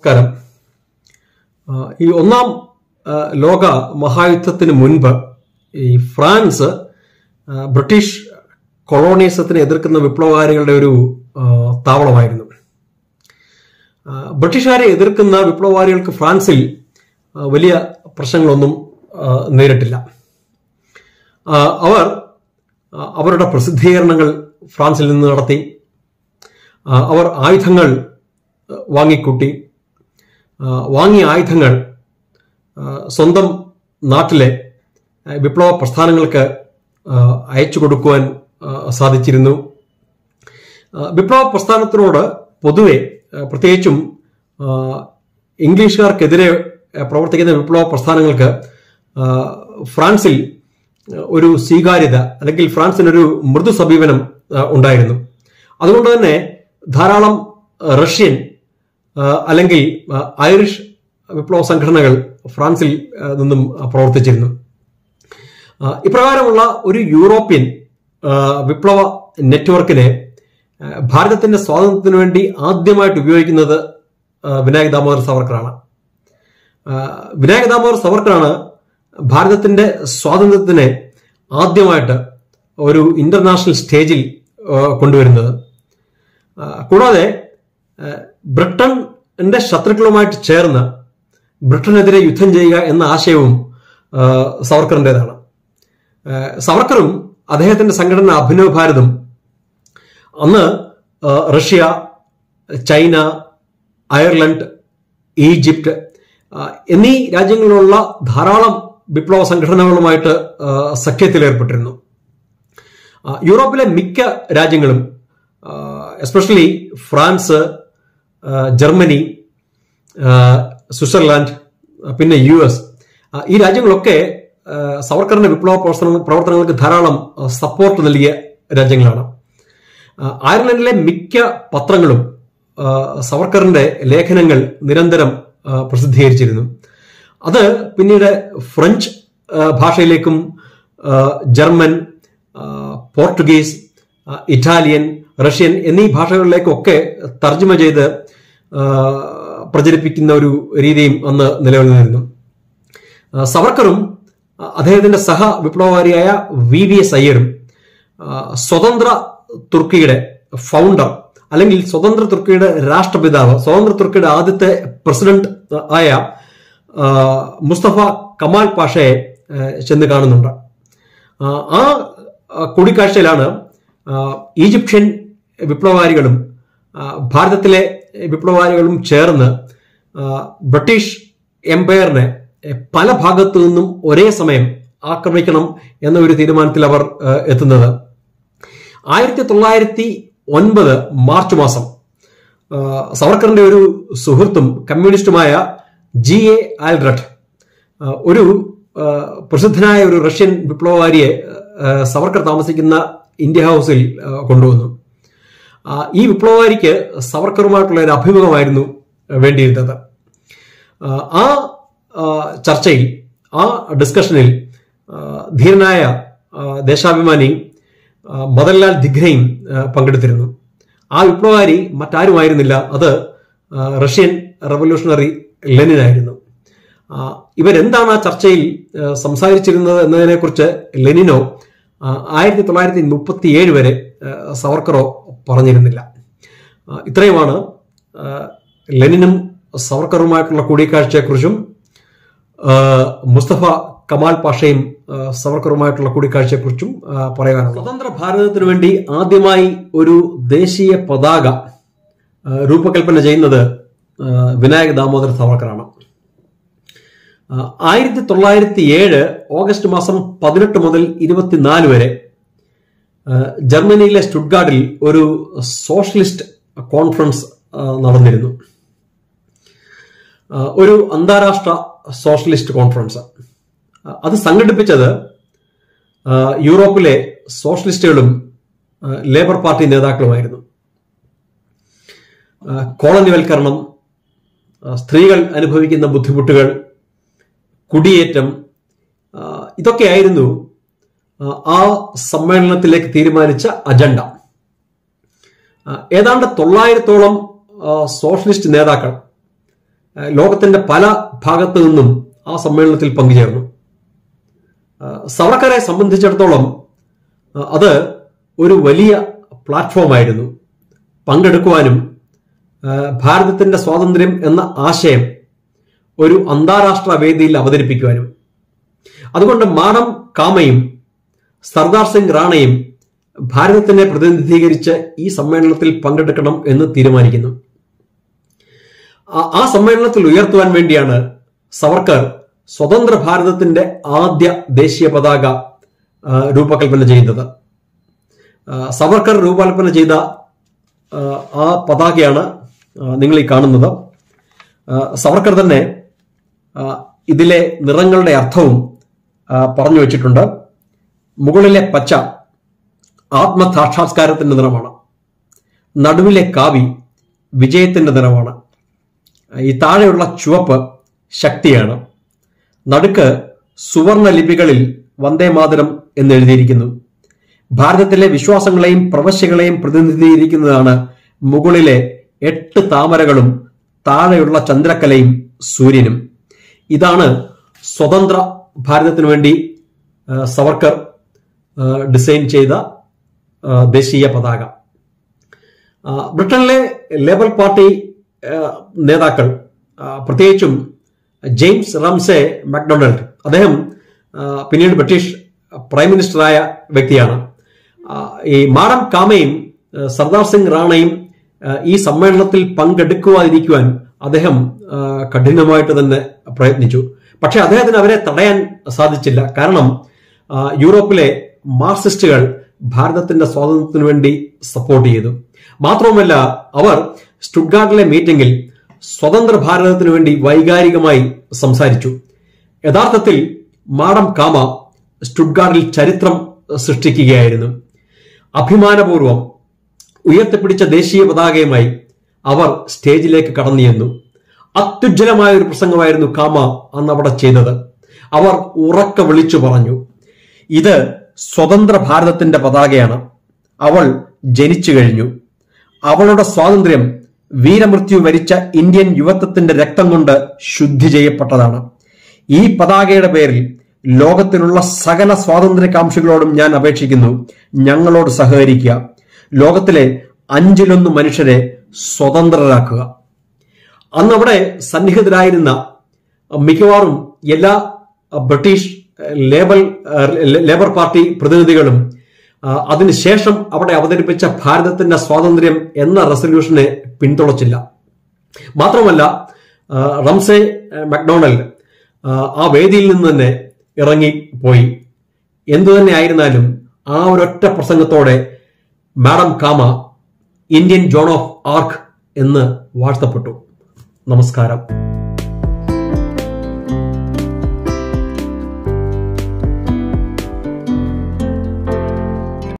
നമസ്കാരം ആ, ഈ ഒന്നാം ആ, ലോക മഹായുദ്ധത്തിന് മുൻപ് ഈ ഫ്രാൻസ് ആ, ബ്രിട്ടീഷ് കൊളോണിയസത്തിനെ എതിർക്കുന്ന വിപ്ലവകാരികളുടെ ഒരു ആ, താവളമായിരുന്നു ആ, ബ്രിട്ടീഷുകാരെ എതിർക്കുന്ന വിപ്ലവകാരികൾക്ക് ഫ്രാൻസിൽ ആ, വലിയ പ്രശ്നങ്ങളൊന്നും ആ, നേരിട്ടില്ല ആ, അവർ ആ, അവരുടെ പ്രസിദ്ധീകരണങ്ങൾ ഫ്രാൻസിൽ നിന്ന് നടത്തി ആ, അവർ ആയുധങ്ങൾ ആ, വാങ്ങിക്കൂട്ടി ആ, വാങ്ങിയ ആയുധങ്ങൾ ആ, സ്വന്തം നാട്ടിലെ ആ, വിപ്ലവ പ്രസ്ഥാനങ്ങൾക്ക് ആ, അയച്ചു കൊടുക്കുവാൻ ആ, സാധിച്ചിരുന്നു ആ, വിപ്ലവ പ്രസ്ഥാനത്തിനോട് പൊതുവെ ആ, പ്രത്യേകിച്ചും ആ, ഇംഗ്ലീഷുകാർക്കെതിരെ ആ, പ്രവർത്തിക്കുന്ന വിപ്ലവ പ്രസ്ഥാനങ്ങൾക്ക് ആ, ഫ്രാൻസിൽ ഒരു സ്വീകാര്യത അല്ലെങ്കിൽ ഫ്രാൻസിനൊരു മൃദു സമീപനം ആ, ഉണ്ടായിരുന്നു അതുകൊണ്ട് തന്നെ ധാരാളം ആ, റഷ്യൻ ആ, അല്ലെങ്കിൽ ആ, ഐറിഷ് വിപ്ലവ സംഘടനകൾ ഫ്രാൻസിൽ ആ, നിന്നും ആ, പ്രവർത്തിച്ചിരുന്നു ആ, ഇപ്രകാരമുള്ള ഒരു യൂറോപ്യൻ ആ, വിപ്ലവ നെറ്റ്വർക്കിനെ ആ, ഭാരതത്തിന്റെ സ്വാതന്ത്ര്യത്തിന് വേണ്ടി ആദ്യമായിട്ട് ഉപയോഗിക്കുന്നത് ആ, വിനായക് ദാമോദർ സവർക്കറാണ് ആ, വിനായക് ദാമോദർ സവർക്കറാണ് ഭാരതത്തിന്റെ സ്വാതന്ത്ര്യത്തിനെ ആദ്യമായിട്ട് ഒരു ഇന്റർനാഷണൽ സ്റ്റേജിൽ ആ, കൊണ്ടുവരുന്നത് ആ, കൂടാതെ ആ, ബ്രിട്ടന്റെ ശത്രുക്കളുമായിട്ട് ചേർന്ന് ബ്രിട്ടനെതിരെ യുദ്ധം ചെയ്യുക എന്ന ആശയവും ആ, സവർക്കറിൻ്റെതാണ് ആ, സവർക്കറും അദ്ദേഹത്തിന്റെ സംഘടന അഭിനവ് ഭാരതും അന്ന് ആ, റഷ്യ ചൈന അയർലൻഡ് ഈജിപ്റ്റ് ആ, എന്നീ രാജ്യങ്ങളിലുള്ള ധാരാളം വിപ്ലവ സംഘടനകളുമായിട്ട് ആ, സഖ്യത്തിലേർപ്പെട്ടിരുന്നു ആ, യൂറോപ്പിലെ മിക്ക രാജ്യങ്ങളും എസ്പെഷ്യലി ഫ്രാൻസ് ആ, ജർമ്മനി ആ, സ്വിറ്റ്സർലാൻഡ് ആ, പിന്നെ യു എസ് ആ, ഈ രാജ്യങ്ങളൊക്കെ ആ, സവർക്കറിന്റെ വിപ്ലവ പ്രവർത്തന പ്രവർത്തനങ്ങൾക്ക് ധാരാളം ആ, സപ്പോർട്ട് നൽകിയ രാജ്യങ്ങളാണ് ആ, അയർലൻഡിലെ മിക്ക പത്രങ്ങളും ആ, സവർക്കറിന്റെ ലേഖനങ്ങൾ നിരന്തരം ആ, പ്രസിദ്ധീകരിച്ചിരുന്നു അത് പിന്നീട് ഫ്രഞ്ച് ആ, ഭാഷയിലേക്കും ആ, ജർമ്മൻ ആ, പോർട്ടുഗീസ് ആ, ഇറ്റാലിയൻ റഷ്യൻ എന്നീ ഭാഷകളിലേക്കൊക്കെ തർജ്ജമ ചെയ്ത് ആ, പ്രചരിപ്പിക്കുന്ന ഒരു രീതിയും അന്ന് നിലവിൽ നിന്നിരുന്നു ആ, സവർക്കറും ആ, അദ്ദേഹത്തിന്റെ സഹ വിപ്ലവകാരിയായ വി വി എസ് അയ്യരും ആ, സ്വതന്ത്ര തുർക്കിയുടെ ഫൗണ്ടർ അല്ലെങ്കിൽ സ്വതന്ത്ര തുർക്കിയുടെ രാഷ്ട്രപിതാവ് സ്വതന്ത്ര തുർക്കിയുടെ ആദ്യത്തെ പ്രസിഡന്റ് ആയ ആ, മുസ്തഫ കമാൽ പാഷയെ ആ, ചെന്ന് കാണുന്നുണ്ട് ആ, ആ ആ, കൂടിക്കാഴ്ചയിലാണ് ആ, ഈജിപ്ഷ്യൻ വിപ്ലവകാരികളും ആ, ഭാരതത്തിലെ വിപ്ലവകാരികളും ചേർന്ന് ആ, ബ്രിട്ടീഷ് എംപയറിനെ എ, പല ഭാഗത്തു നിന്നും ഒരേ സമയം ആക്രമിക്കണം എന്ന ഒരു തീരുമാനത്തിൽ അവർ ആ, എത്തുന്നത് ആയിരത്തി തൊള്ളായിരത്തി ഒൻപത് മാർച്ച് മാസം ആ, സവർക്കറിന്റെ ഒരു സുഹൃത്തും കമ്മ്യൂണിസ്റ്റുമായ ജി എ ആൽഡ്രട്ട് ആ, ഒരു ആ, പ്രസിദ്ധനായ ഒരു റഷ്യൻ വിപ്ലവകാരിയെ ആ, സവർക്കർ താമസിക്കുന്ന ഇന്ത്യ ഹൗസിൽ ആ, കൊണ്ടുവന്നു ആ, ഈ വിപ്ലവകാരിക്ക് സവർക്കറുമായിട്ടുള്ള ഒരു അഭിമുഖമായിരുന്നു വേണ്ടിയിരുന്നത് ആ, ആ ആ, ചർച്ചയിൽ ആ ഡിസ്കഷനിൽ ആ, ധീരനായ ആ, ദേശാഭിമാനി ആ, മദൻലാൽ ദിഗ്രയും ആ, പങ്കെടുത്തിരുന്നു ആ വിപ്ലവകാരി മറ്റാരുമായിരുന്നില്ല അത് ആ, റഷ്യൻ റവല്യൂഷണറി ലെനിനായിരുന്നു ആ, ഇവരെന്താണ് ആ ചർച്ചയിൽ ആ, സംസാരിച്ചിരുന്നത് എന്നതിനെക്കുറിച്ച് ലെനിനോ ആ, ആയിരത്തി തൊള്ളായിരത്തി മുപ്പത്തി ഏഴ് വരെ ആ, സവർക്കറോ പറഞ്ഞിരുന്നില്ല ആ, ഇത്രയുമാണ് ആ, ലെനിനും സവർക്കറുമായിട്ടുള്ള കൂടിക്കാഴ്ചയെക്കുറിച്ചും ആ, മുസ്തഫ കമാൽ പാഷയും ആ, സവർക്കറുമായിട്ടുള്ള കൂടിക്കാഴ്ചയെക്കുറിച്ചും ആ, പറയാനുള്ളത് സ്വതന്ത്ര ഭാരതത്തിനു വേണ്ടി ആദ്യമായി ഒരു ദേശീയ പതാക ആ, രൂപകൽപ്പന ചെയ്യുന്നത് ആ, വിനായക് ദാമോദർ സവർക്കറാണ് ആ, ആയിരത്തി തൊള്ളായിരത്തി ഏഴ് ഓഗസ്റ്റ് മാസം പതിനെട്ട് മുതൽ ഇരുപത്തിനാല് വരെ ആ, ജർമ്മനിയിലെ സ്റ്റുഡ്ഗാർഡിൽ ഒരു സോഷ്യലിസ്റ്റ് കോൺഫറൻസ് ആ, നടന്നിരുന്നു ആ, ഒരു അന്താരാഷ്ട്ര സോഷ്യലിസ്റ്റ് കോൺഫറൻസ് ആ, അത് സംഘടിപ്പിച്ചത് ആ, യൂറോപ്പിലെ സോഷ്യലിസ്റ്റുകളും ആ, ലേബർ പാർട്ടി നേതാക്കളുമായിരുന്നു ആ, കോളനിവൽക്കരണം ആ, സ്ത്രീകൾ അനുഭവിക്കുന്ന ബുദ്ധിമുട്ടുകൾ കുടിയേറ്റം ആ, ഇതൊക്കെയായിരുന്നു ആ, ആ സമ്മേളനത്തിലേക്ക് തീരുമാനിച്ച അജണ്ട ആ, ഏതാണ്ട് തൊള്ളായിരത്തോളം ആ, സോഷ്യലിസ്റ്റ് നേതാക്കൾ ആ, ലോകത്തിന്റെ പല ഭാഗത്തു നിന്നും ആ സമ്മേളനത്തിൽ പങ്കുചേർന്നു ആ, സവർക്കറെ സംബന്ധിച്ചിടത്തോളം ആ, അത് ഒരു വലിയ പ്ലാറ്റ്ഫോമായിരുന്നു പങ്കെടുക്കുവാനും ആ, ഭാരതത്തിന്റെ സ്വാതന്ത്ര്യം എന്ന ആശയം ഒരു അന്താരാഷ്ട്ര വേദിയിൽ അവതരിപ്പിക്കുവാനും അതുകൊണ്ട് മാഡം കാമയും സർദാർ സിംഗ് റാണയും ഭാരതത്തിനെ പ്രതിനിധീകരിച്ച് ഈ സമ്മേളനത്തിൽ പങ്കെടുക്കണം എന്ന് തീരുമാനിക്കുന്നു ആ- ആ സമ്മേളനത്തിൽ ഉയർത്തുവാൻ വേണ്ടിയാണ് സവർക്കർ സ്വതന്ത്ര ഭാരതത്തിന്റെ ആദ്യ ദേശീയ പതാക ആ, രൂപകൽപ്പന ചെയ്യുന്നത് ആ, സവർക്കർ രൂപകൽപ്പന ചെയ്ത ആ, ആ പതാകയാണ് ആ, നിങ്ങൾ ഈ കാണുന്നത് ആ, സവർക്കർ തന്നെ ആ, ഇതിലെ നിറങ്ങളുടെ അർത്ഥവും ആ, പറഞ്ഞു വെച്ചിട്ടുണ്ട് മുകളിലെ പച്ച ആത്മസാക്ഷാത്കാരത്തിന്റെ നിറമാണ് നടുവിലെ കാവി വിജയത്തിന്റെ നിറമാണ് ഈ താഴെയുള്ള ചുവപ്പ് ശക്തിയാണ് നടുക്ക് സുവർണ ലിപികളിൽ വന്ദേ മാതരം എന്ന് എഴുതിയിരിക്കുന്നു ഭാരതത്തിലെ വിശ്വാസങ്ങളെയും പ്രവശ്യകളെയും പ്രതിനിധീകരിക്കുന്നതാണ് മുകളിലെ എട്ട് താമരകളും താഴെയുള്ള ചന്ദ്രക്കലയും സൂര്യനും ഇതാണ് സ്വതന്ത്ര ഭാരതത്തിനു വേണ്ടി ആ, സവർക്കർ ആ, ഡിസൈൻ ചെയ്ത ആ, ദേശീയ പതാക ആ, ബ്രിട്ടനിലെ ലേബർ പാർട്ടി ആ, നേതാക്കൾ ആ, പ്രത്യേകിച്ചും ജെയിംസ് റംസെ മക്ഡൊണാൾഡ് അദ്ദേഹം ആ, പിന്നീട് ബ്രിട്ടീഷ് പ്രൈം മിനിസ്റ്ററായ വ്യക്തിയാണ് ആ, ഈ മാഡം കാമയും ആ, സർദാർ സിംഗ് റാണയും ആ, ഈ സമ്മേളനത്തിൽ പങ്കെടുക്കുവാതിരിക്കുവാൻ അദ്ദേഹം ആ, കഠിനമായിട്ട് തന്നെ പ്രയത്നിച്ചു പക്ഷെ അദ്ദേഹത്തിന് അവരെ തടയാൻ സാധിച്ചില്ല കാരണം ആ, യൂറോപ്പിലെ മാർക്സിസ്റ്റുകൾ ഭാരതത്തിന്റെ സ്വാതന്ത്ര്യത്തിനു വേണ്ടി സപ്പോർട്ട് ചെയ്തു മാത്രവുമല്ല അവർ സ്റ്റുഡ്ഗാർട്ടിലെ മീറ്റിംഗിൽ സ്വതന്ത്ര ഭാരതത്തിനു വേണ്ടി വൈകാരികമായി സംസാരിച്ചു യഥാർത്ഥത്തിൽ മാഡം കാമ സ്റ്റുഡ്ഗാർട്ടിൽ ചരിത്രം സൃഷ്ടിക്കുകയായിരുന്നു അഭിമാനപൂർവം ഉയർത്തിപ്പിടിച്ച ദേശീയ പതാകയുമായി അവർ സ്റ്റേജിലേക്ക് കടന്നു ചെന്നു അത്യുജ്വലമായ ഒരു പ്രസംഗമായിരുന്നു കാമ അന്ന് അവിടെ ചെയ്തത് അവർ ഉറക്ക വിളിച്ചു പറഞ്ഞു ഇത് സ്വതന്ത്ര ഭാരതത്തിന്റെ പതാകയാണ് അവൾ ജനിച്ചു കഴിഞ്ഞു അവളുടെ സ്വാതന്ത്ര്യം വീരമൃത്യു വരിച്ച ഇന്ത്യൻ യുവത്വത്തിന്റെ രക്തം കൊണ്ട് ശുദ്ധി ചെയ്യപ്പെട്ടതാണ് ഈ പതാകയുടെ പേരിൽ ലോകത്തിലുള്ള സകല സ്വാതന്ത്ര്യകാംക്ഷികളോടും ഞാൻ അപേക്ഷിക്കുന്നു ഞങ്ങളോട് സഹകരിക്കുക ലോകത്തിലെ അഞ്ചിലൊന്ന് മനുഷ്യരെ സ്വതന്ത്രരാക്കുക അന്ന് അവിടെ സന്നിഹിതരായിരുന്ന മിക്കവാറും എല്ലാ ബ്രിട്ടീഷ് ലേബൽ ലേബർ പാർട്ടി പ്രതിനിധികളും ആ, അതിനുശേഷം അവിടെ അവതരിപ്പിച്ച ഭാരതത്തിന്റെ സ്വാതന്ത്ര്യം എന്ന റെസൊല്യൂഷനെ പിന്തുണച്ചില്ല മാത്രമല്ല ആ, റംസെ മക്ഡൊണാൾഡ് ആ, ആ വേദിയിൽ നിന്ന് തന്നെ ഇറങ്ങി പോയി എന്തു തന്നെ ആയിരുന്നാലും ആ ഒരൊറ്റ പ്രസംഗത്തോടെ madam Kama Indian Joan of arc എന്ന് വാഴ്ത്തപ്പെട്ടു നമസ്കാരം